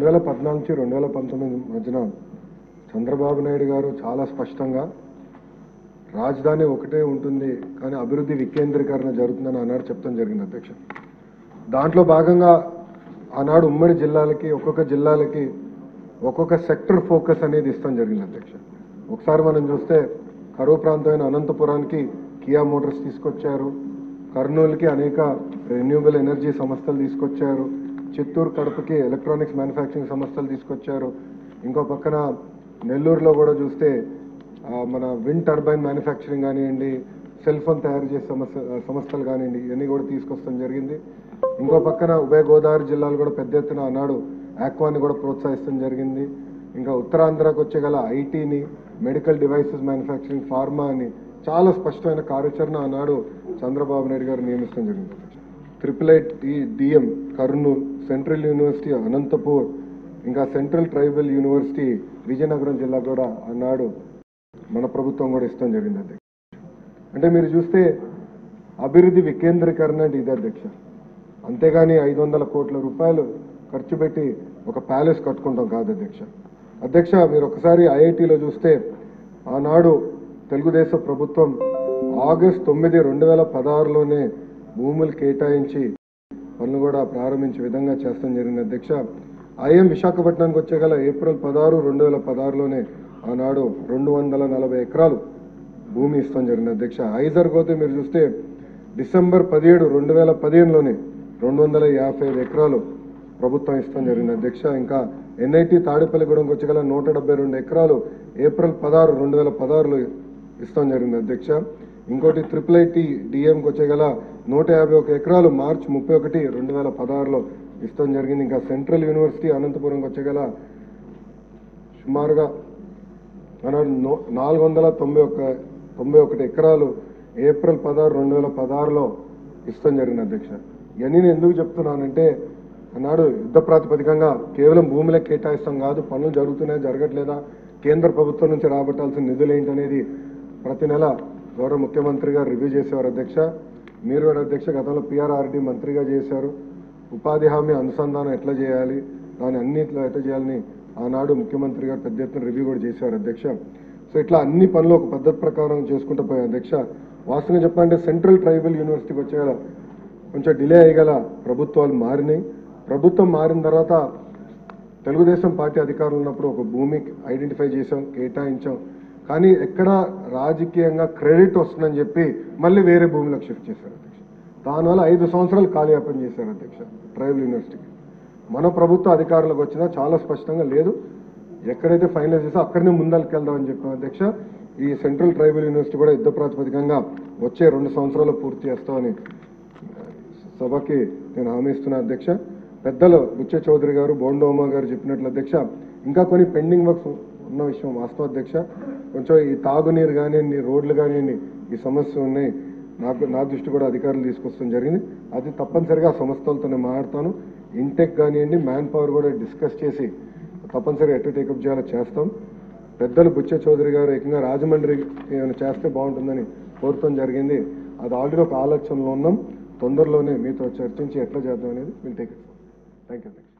వేల పద్నాలుగు నుంచి రెండు వేల పంతొమ్మిది మధ్యన చంద్రబాబు నాయుడు గారు చాలా స్పష్టంగా రాజధాని ఒకటే ఉంటుంది కానీ అభివృద్ధి వికేంద్రీకరణ జరుగుతుందని ఆనాడు చెప్తాం జరిగింది అధ్యక్ష దాంట్లో భాగంగా ఆనాడు ఉమ్మడి జిల్లాలకి ఒక్కొక్క జిల్లాలకి ఒక్కొక్క సెక్టర్ ఫోకస్ అనేది ఇస్తాం జరిగింది అధ్యక్ష ఒకసారి మనం చూస్తే కరువు ప్రాంతమైన అనంతపురానికి కియా మోటార్స్ తీసుకొచ్చారు కర్నూలుకి అనేక రెన్యూబుల్ ఎనర్జీ సంస్థలు తీసుకొచ్చారు చిత్తూరు కడపకి ఎలక్ట్రానిక్స్ మ్యానుఫ్యాక్చరింగ్ సంస్థలు తీసుకొచ్చారు ఇంకో పక్కన నెల్లూరులో కూడా చూస్తే ఆ, మన విండ్ టర్బైన్ మ్యానుఫ్యాక్చరింగ్ కానివ్వండి సెల్ ఫోన్ తయారు చేసే సమస్య సంస్థలు కానివ్వండి ఇవన్నీ కూడా తీసుకొస్తాం జరిగింది ఇంకో పక్కన ఉభయ గోదావరి జిల్లాలు కూడా పెద్ద ఎత్తున ఆనాడు ఆక్వాని కూడా ప్రోత్సహిస్తాం జరిగింది ఇంకా ఉత్తరాంధ్రకు వచ్చే గల ఐటీని మెడికల్ డివైసెస్ మ్యానుఫ్యాక్చరింగ్ ఫార్మా అని చాలా స్పష్టమైన కార్యాచరణ ఆనాడు చంద్రబాబు నాయుడు గారు నియమిస్తాం జరిగింది triple IT DM Kurnool central university Anantapur ఇంకా సెంట్రల్ ట్రైబల్ యూనివర్సిటీ విజయనగరం జిల్లా కూడా ఆనాడు మన ప్రభుత్వం కూడా ఇష్టం జరిగింది అధ్యక్ష అంటే మీరు చూస్తే అభివృద్ధి వికేంద్రీకరణ అంటే ఇది అధ్యక్ష అంతేగాని ఐదు వందల కోట్ల రూపాయలు ఖర్చు పెట్టి ఒక ప్యాలెస్ కట్టుకుంటాం కాదు అధ్యక్ష అధ్యక్ష మీరు ఒకసారి ఐఐటిలో చూస్తే ఆనాడు తెలుగుదేశం ప్రభుత్వం ఆగస్ట్ తొమ్మిది రెండు వేల పదహారులోనే భూములు కేటాయించి పనులు కూడా ప్రారంభించే విధంగా చేస్తాం జరిగింది అధ్యక్ష ఐఎం విశాఖపట్నానికి వచ్చే గల ఏప్రిల్ పదహారు రెండు వేల పదహారులోనే ఆనాడు రెండు వందల నలభై ఎకరాలు భూమి ఇస్తాం జరిగింది అధ్యక్ష ఐజర్ పోతే మీరు చూస్తే డిసెంబర్ పదిహేడు రెండు వేల పదిహేనులోనే రెండు వందల యాభై ఐదు ఎకరాలు ప్రభుత్వం ఇస్తాం జరిగింది అధ్యక్ష ఇంకా ఎన్ఐటి తాడేపల్లిగూడెంకి వచ్చి గల నూట డెబ్బై రెండు ఎకరాలు ఏప్రిల్ పదహారు రెండు వేల పదహారులో ఇస్తాం జరిగింది అధ్యక్ష ఇంకోటి ట్రిపుల్ ఐటి డిఎంకి వచ్చే గల నూట యాభై ఒక ఎకరాలు మార్చ్ ముప్పై ఒకటి రెండు వేల పదహారులో ఇస్తాం జరిగింది ఇంకా సెంట్రల్ యూనివర్సిటీ అనంతపురంకి వచ్చే గల సుమారుగా ఆనాడు నో- నాలుగు వందల తొంభై ఒక్క తొంభై ఒకటి ఎకరాలు ఏప్రిల్ పదహారు రెండు వేల పదహారులో ఇస్తాం జరిగింది అధ్యక్ష ఇవన్నీ నేను ఎందుకు చెప్తున్నానంటే ఆనాడు యుద్ధ ప్రాతిపదికంగా కేవలం భూములే కేటాయిస్తాం కాదు పనులు జరుగుతున్నాయి జరగట్లేదా కేంద్ర ప్రభుత్వం నుంచి రాబట్టాల్సిన నిధులు ఏంటనేది ప్రతి నెల గౌరవ ముఖ్యమంత్రి గారు రివ్యూ చేసేవారు అధ్యక్ష మీరు కూడా అధ్యక్ష గతంలో పిఆర్ఆర్డి మంత్రిగా చేశారు ఉపాధి హామీ అనుసంధానం ఎట్లా చేయాలి దాని అన్నిట్లో ఎట్లా చేయాలని ఆనాడు ముఖ్యమంత్రి గారు పెద్ద ఎత్తున రివ్యూ కూడా చేశారు అధ్యక్ష సో ఇట్లా అన్ని పనులు ఒక పద్ధతి ప్రకారం చేసుకుంటూ పోయాం అధ్యక్ష వాస్తవంగా చెప్పాలంటే సెంట్రల్ ట్రైబల్ యూనివర్సిటీకి వచ్చే గల కొంచెం డిలే అయ్యగల ప్రభుత్వాలు మారినాయి ప్రభుత్వం మారిన తర్వాత తెలుగుదేశం పార్టీ అధికారంలో ఉన్నప్పుడు ఒక భూమి ఐడెంటిఫై చేసాం కేటాయించాం కానీ ఎక్కడ రాజకీయంగా క్రెడిట్ వస్తుందని చెప్పి మళ్ళీ వేరే భూమిలోకి షిఫ్ట్ చేశారు అధ్యక్ష దానివల్ల ఐదు సంవత్సరాలు కాలయాపన చేశారు అధ్యక్ష ట్రైబల్ యూనివర్సిటీకి మన ప్రభుత్వ అధికారులకు వచ్చినా చాలా స్పష్టంగా లేదు ఎక్కడైతే ఫైనల్ చేసో అక్కడనే ముందరికి వెళ్దామని చెప్పాం అధ్యక్ష ఈ సెంట్రల్ ట్రైబల్ యూనివర్సిటీ కూడా యుద్ధ ప్రాతిపదికంగా వచ్చే రెండు సంవత్సరాలు పూర్తి చేస్తామని సభకి నేను హామీ ఇస్తున్నా అధ్యక్ష పెద్దలు బుచ్చ చౌదరి గారు బోండోమా గారు చెప్పినట్లు అధ్యక్ష ఇంకా కొన్ని పెండింగ్ వర్క్స్ ఉన్న విషయం వాస్తవ అధ్యక్ష కొంచెం ఈ తాగునీరు కానివ్వండి రోడ్లు కానివ్వండి ఈ సమస్య ఉన్నాయి నాకు నా దృష్టి కూడా అధికారులు తీసుకొస్తాం జరిగింది అది తప్పనిసరిగా ఆ సంస్థలతో నేను మాట్లాడతాను ఇంటెక్ కానివ్వండి మ్యాన్ పవర్ కూడా డిస్కస్ చేసి తప్పనిసరిగా ఎట్లా టేకప్ చేయాలో చేస్తాం పెద్దలు బుచ్చ చౌదరి గారు ఏకంగా రాజమండ్రి ఏమైనా చేస్తే బాగుంటుందని కోరటం జరిగింది అది ఆల్రెడీ ఒక ఆలోచనలో ఉన్నాం తొందరలోనే మీతో చర్చించి ఎట్లా చేద్దాం అనేది will take it thank you